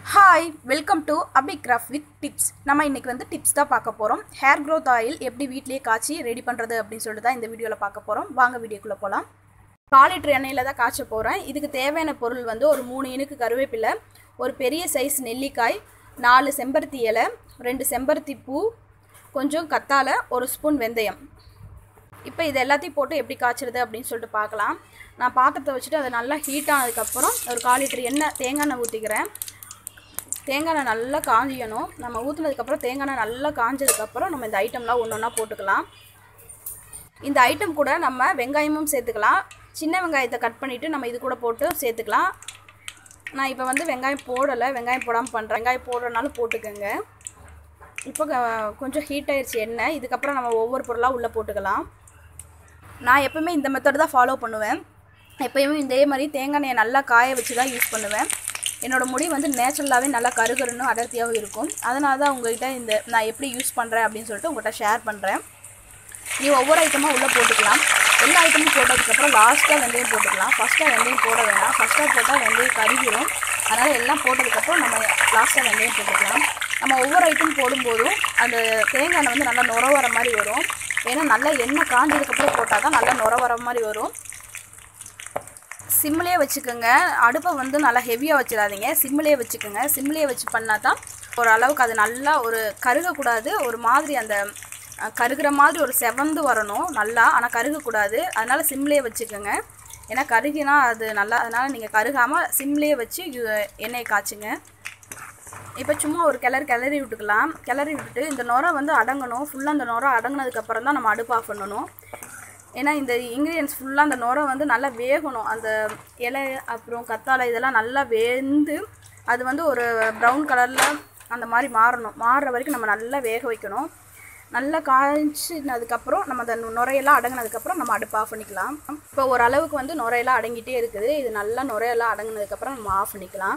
hi welcome to Abhi craft with tips நம்ம இன்றைக்கி வந்து டிப்ஸ் தான் பார்க்க போகிறோம் ஹேர் க்ரோத் ஆயில் எப்படி வீட்லேயே காய்ச்சி ரெடி பண்ணுறது அப்படின்னு சொல்லிட்டு தான் இந்த வீடியோவில் பார்க்க போகிறோம் வாங்க வீடியோக்குள்ளே போகலாம் கால் லிட்டர் எண்ணெயில் தான் காய்ச்ச போகிறேன் இதுக்கு தேவையான பொருள் வந்து ஒரு மூணு இனுக்கு கருவேப்பிலை ஒரு பெரிய சைஸ் நெல்லிக்காய் நாலு செம்பருத்தி இலை ரெண்டு செம்பருத்தி பூ கொஞ்சம் கத்தாழை ஒரு ஸ்பூன் வெந்தயம் இப்போ இது எல்லாத்தையும் போட்டு எப்படி காய்ச்சிறது அப்படின்னு சொல்லிட்டு பார்க்கலாம் நான் பாத்திரத்தை வச்சுட்டு அது நல்லா ஹீட் ஆனதுக்கப்புறம் ஒரு கால் லிட்டர் எண்ணெய் தேங்காய் எண்ணெய் ஊற்றிக்கிறேன் தேங்காய் எண்ணெய் நல்லா காஞ்சிக்கணும் நம்ம ஊற்றுனதுக்கப்புறம் தேங்காய் எண்ணெய் நல்லா காஞ்சதுக்கப்புறம் நம்ம இந்த ஐட்டம்லாம் ஒன்று ஒன்றா போட்டுக்கலாம் இந்த ஐட்டம் கூட நம்ம வெங்காயமும் சேர்த்துக்கலாம் சின்ன வெங்காயத்தை கட் பண்ணிவிட்டு நம்ம இது கூட போட்டு சேர்த்துக்கலாம் நான் இப்போ வந்து வெங்காயம் போடலை வெங்காயம் போடாமல் பண்ணுறேன் வெங்காயம் போடுறதுனால போட்டுக்கோங்க இப்போ க- கொஞ்சம் ஹீட் ஆயிடுச்சு எண்ணெய் இதுக்கப்புறம் நம்ம ஒவ்வொரு பொருளாக உள்ளே போட்டுக்கலாம் நான் எப்பவுமே இந்த மெத்தட் தான் ஃபாலோ பண்ணுவேன் எப்பயுமே இதே மாதிரி தேங்காய் எண்ணெயை நல்லா காய வச்சு தான் யூஸ் பண்ணுவேன் என்னோட முடி வந்து நேச்சுரலாகவே நல்லா கருகருன்னு அடர்த்தியாகவும் இருக்கும் அதனால தான் உங்கள்கிட்ட இந்த நான் எப்படி யூஸ் பண்ணுறேன் அப்படின்னு சொல்லிட்டு உங்கள்கிட்ட ஷேர் பண்ணுறேன் நீ ஒவ்வொரு ஐட்டமாக உள்ளே போட்டுக்கலாம் எல்லா ஐட்டமும் போட்டதுக்கப்புறம் லாஸ்ட்டாக வெந்தயம் போட்டுக்கலாம் ஃபஸ்ட்டாக வெந்தயம் போட வேணாம் ஃபஸ்ட்டாக போட்டால் வெந்தயம் கருகிரும் அதனால் எல்லாம் போட்டதுக்கப்புறம் நம்ம லாஸ்ட்டாக வெந்தயம் போட்டுக்கலாம் நம்ம ஒவ்வொரு ஐட்டம் போடும்போதும் அந்த தேங்காய் எண்ணெய் வந்து நல்லா நுர வர மாதிரி வரும் ஏன்னா நல்லா எண்ணெய் காஞ்சதுக்கப்புறம் போட்டால் தான் நல்லா நுர வர மாதிரி வரும் சிம்லேயே வச்சுக்கோங்க அடுப்பை வந்து நல்லா ஹெவியாக வச்சிடாதீங்க சிம்லேயே வச்சுக்கோங்க சிம்லேயே வச்சு பண்ணால் தான் ஒரு அளவுக்கு அது நல்லா ஒரு கருகக்கூடாது ஒரு மாதிரி அந்த அஹ், கருகிற மாதிரி ஒரு செவந்து வரணும் நல்லா ஆனால் கருகக்கூடாது அதனால் சிம்லேயே வச்சுக்கோங்க ஏன்னா கருகினா அது நல்லா அதனால் நீங்கள் கருகாமல் சிம்லேயே வச்சு யு- எண்ணெயை காய்ச்சுங்க இப்போ சும்மா ஒரு கிளறி கிளறி விட்டுக்கலாம் கிளறி விட்டுட்டு இந்த நுரை வந்து அடங்கணும் ஃபுல்லாக அந்த நுரை அடங்கினதுக்கப்புறம் தான் நம்ம அடுப்பு ஆஃப் பண்ணணும் ஏன்னா இந்த இன்க்ரீடியன்ஸ் ஃபுல்லாக அந்த நுரை வந்து நல்லா வேகணும் அந்த இலை அப்புறம் கத்தாழை இதெல்லாம் நல்லா வெந்து அது வந்து ஒரு ப்ரௌன் கலரில் அந்த மாதிரி மாறணும் மாறுற வரைக்கும் நம்ம நல்லா வேக வைக்கணும் நல்லா காய்ச்சினதுக்கப்புறம் நம்ம அந்த நுரையெல்லாம் அடங்கினதுக்கப்புறம் நம்ம அடுப்பு ஆஃப் பண்ணிக்கலாம் இப்போ ஓரளவுக்கு வந்து நுரையெல்லாம் அடங்கிட்டே இருக்குது இது நல்லா நுரையெல்லாம் அடங்கினதுக்கப்புறம் நம்ம ஆஃப் பண்ணிக்கலாம்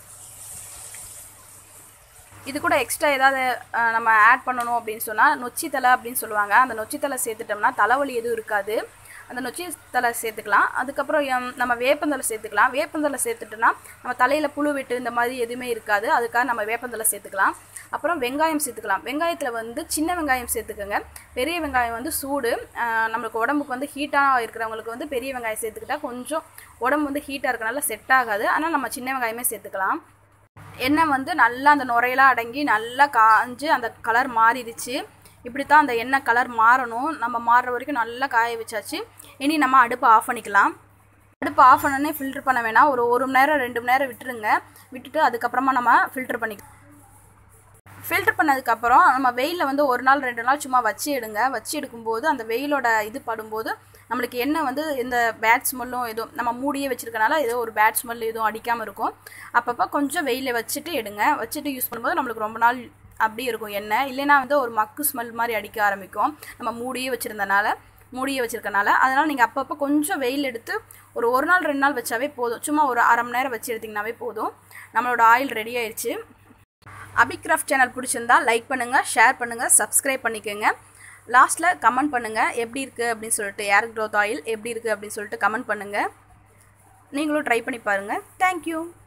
இது கூட எக்ஸ்ட்ரா ஏதாவது அஹ், நம்ம ஆட் பண்ணணும் அப்படின்னு சொன்னால் நொச்சி தலை அப்படின்னு சொல்லுவாங்க அந்த நொச்சி தலை சேர்த்துட்டோம்னா தலைவலி எதுவும் இருக்காது அந்த நொச்சி தலை சேர்த்துக்கலாம் அதுக்கப்புறம் எம், நம்ம வேப்பந்தலை சேர்த்துக்கலாம் வேப்பந்தலை சேர்த்துட்டோம்னா நம்ம தலையில் புழு வெட்டு இந்த மாதிரி எதுவுமே இருக்காது அதுக்காக நம்ம வேப்பந்தலை சேர்த்துக்கலாம் அப்புறம் வெங்காயம் சேர்த்துக்கலாம் வெங்காயத்தில் வந்து சின்ன வெங்காயம் சேர்த்துக்கோங்க பெரிய வெங்காயம் வந்து சூடு அஹ், நம்மளுக்கு உடம்புக்கு வந்து ஹீட்டாக இருக்கிறவங்களுக்கு வந்து பெரிய வெங்காயம் சேர்த்துக்கிட்டா கொஞ்சம் உடம்பு வந்து ஹீட்டாக இருக்கனால செட் ஆகாது ஆனால் நம்ம சின்ன வெங்காயமே சேர்த்துக்கலாம் எண்ணெய் வந்து நல்லா அந்த நுரையெல்லாம் அடங்கி நல்லா காஞ்சு அந்த கலர் மாறிடுச்சு இப்படி தான் அந்த எண்ணெய் கலர் மாறணும் நம்ம மாறுற வரைக்கும் நல்லா காய வச்சாச்சு இனி நம்ம அடுப்பை ஆஃப் பண்ணிக்கலாம் அடுப்பு ஆஃப் பண்ணனே ஃபில்டர் பண்ண வேணாம் ஒரு ஒரு மணி நேரம் ரெண்டு மணி நேரம் விட்டுருங்க விட்டுட்டு அதுக்கப்புறமா நம்ம ஃபில்டர் பண்ணிக்கலாம் ஃபில்டர் பண்ணதுக்கப்புறம் நம்ம வெயிலில் வந்து ஒரு நாள் ரெண்டு நாள் சும்மா வச்சு எடுங்க வச்சு எடுக்கும்போது அந்த வெயிலோட இது படும்போது நம்மளுக்கு எண்ணெய் வந்து எந்த பேட் ஸ்மெல்லும் எதுவும் நம்ம மூடியே வச்சிருக்கனால ஏதோ ஒரு பேட் ஸ்மெல் எதுவும் அடிக்காமல் இருக்கும் அப்பப்போ கொஞ்சம் வெயிலில் வச்சுட்டு எடுங்க வச்சுட்டு யூஸ் பண்ணும்போது நம்மளுக்கு ரொம்ப நாள் அப்படியே இருக்கும் எண்ணெய் இல்லைன்னா வந்து ஒரு மக்கு ஸ்மெல் மாதிரி அடிக்க ஆரம்பிக்கும் நம்ம மூடியே வச்சுருந்தனால மூடியே வச்சிருக்கனால அதனால் நீங்கள் அப்பப்போ கொஞ்சம் வெயில் எடுத்து ஒரு ஒரு நாள் ரெண்டு நாள் வச்சாவே போதும் சும்மா ஒரு அரை மணி நேரம் வச்சு எடுத்திங்கனாவே போதும் நம்மளோட ஆயில் ரெடி ஆயிடுச்சு அபிகிராஃப்ட் சேனல் பிடிச்சிருந்தா லைக் பண்ணுங்கள் ஷேர் பண்ணுங்கள் சப்ஸ்கிரைப் பண்ணிக்கோங்க லாஸ்ட்டில் கமெண்ட் பண்ணுங்கள் எப்படி இருக்குது அப்படின்னு சொல்லிட்டு ஏர் க்ரோத் ஆயில் எப்படி இருக்குது அப்படின்னு சொல்லிட்டு கமெண்ட் பண்ணுங்கள் நீங்களும் ட்ரை பண்ணி பாருங்கள் தேங்க்யூ